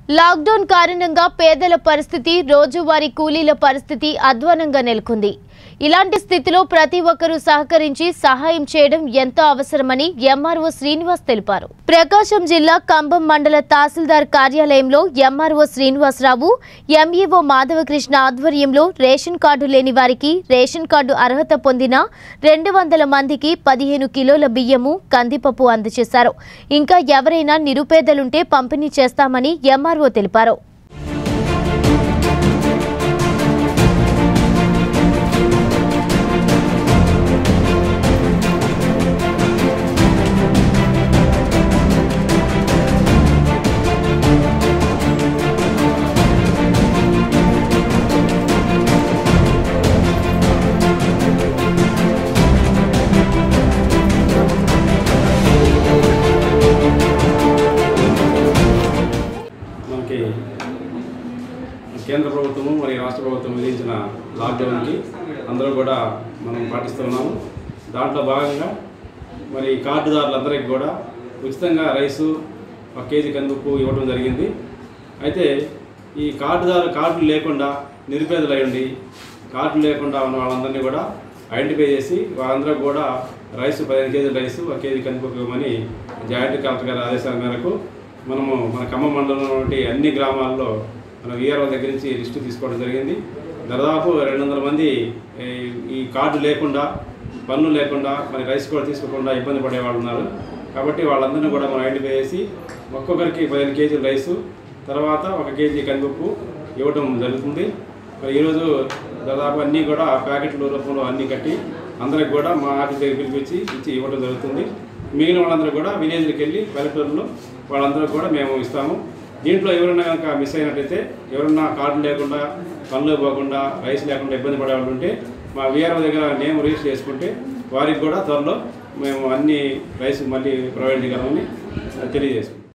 lockdown కారణంగా పేదల పరిస్థితి రోజువారీ కూలీల పరిస్థితి అధ్వానంగా నెలకొంది ఇలాంటి స్థితిలో ప్రతి ఒక్కరూ సహకరించి సహాయం చేయడం ఎంతో అవసరమని ఎంఆర్ఓ శ్రీనివాస్ తెలిపారు ప్రకాశం జిల్లా కంబం మండల తహసీల్దార్ కార్యాలయంలో ఎంఆర్ఓ శ్రీనివాసరావు ఎంఈఓ మాధవకృష్ణ ఆధ్వర్యంలో రేషన్ కార్డు లేని వారికి రేషన్ కార్డు అర్హత పొందిన రెండు వందల మందికి పదిహేను కిలోల బియ్యము కందిపప్పు అందజేశారు ఇంకా ఎవరైనా నిరుపేదలుంటే పంపిణీ చేస్తామని ఎంఆర్ఓ తెలిపారు మనకి కేంద్ర ప్రభుత్వము మరియు రాష్ట్ర ప్రభుత్వం విధించిన లాక్డౌన్కి అందరూ కూడా మనం పాటిస్తున్నాము దాంట్లో భాగంగా మరి కార్డుదారులందరికీ కూడా ఉచితంగా రైసు ఒక కేజీ కందుకు ఇవ్వడం జరిగింది అయితే ఈ కార్డుదారు కార్డులు లేకుండా నిరుపేదలు అయ్యండి కార్డులు లేకుండా ఉన్న వాళ్ళందరినీ కూడా ఐడెంటిఫై చేసి వాళ్ళందరూ కూడా రైసు పదిహేను కేజీల రైసు ఒక కేజీ కందిపప్పు ఇవ్వమని జాయింట్ కలెక్టర్ గారి ఆదేశాల మేరకు మనము మన ఖమ్మం మండలంలో ఉన్నటువంటి అన్ని గ్రామాల్లో మన వీఆర్ఓ దగ్గర నుంచి లిస్టు తీసుకోవడం జరిగింది దాదాపు రెండు వందల మంది ఈ- ఈ కార్డు లేకుండా పన్ను లేకుండా మరి రైస్ కూడా తీసుకోకుండా ఇబ్బంది పడే వాళ్ళు ఉన్నారు కాబట్టి వాళ్ళందరినీ కూడా మనం ఐడెంటిఫై చేసి ఒక్కొక్కరికి పదిహేను కేజీల రైసు తర్వాత ఒక కేజీ కందిపప్పు ఇవ్వడం జరుగుతుంది మరి ఈరోజు దాదాపు అన్నీ కూడా ప్యాకెట్ల రూపంలో అన్నీ కట్టి అందరికి కూడా మా ఆఫీస్ దగ్గర పిలిపించి ఇచ్చి ఇవ్వడం జరుగుతుంది మిగిలిన వాళ్ళందరూ కూడా విలేజ్కి వెళ్ళి పల్లెటూరులో వాళ్ళందరూ కూడా మేము ఇస్తాము దీంట్లో ఎవరైనా కనుక మిస్ అయినట్టయితే ఎవరన్నా కార్డు లేకుండా పనులు పోకుండా రైస్ లేకుండా ఇబ్బంది పడే వాళ్ళు ఉంటే మా వీఆర్ఓ దగ్గర నేమ్ రిజిస్టర్ చేసుకుంటే వారికి కూడా త్వరలో మేము అన్ని రైస్ మళ్ళీ ప్రొవైడ్ చేయగలమని తెలియజేస్తున్నాం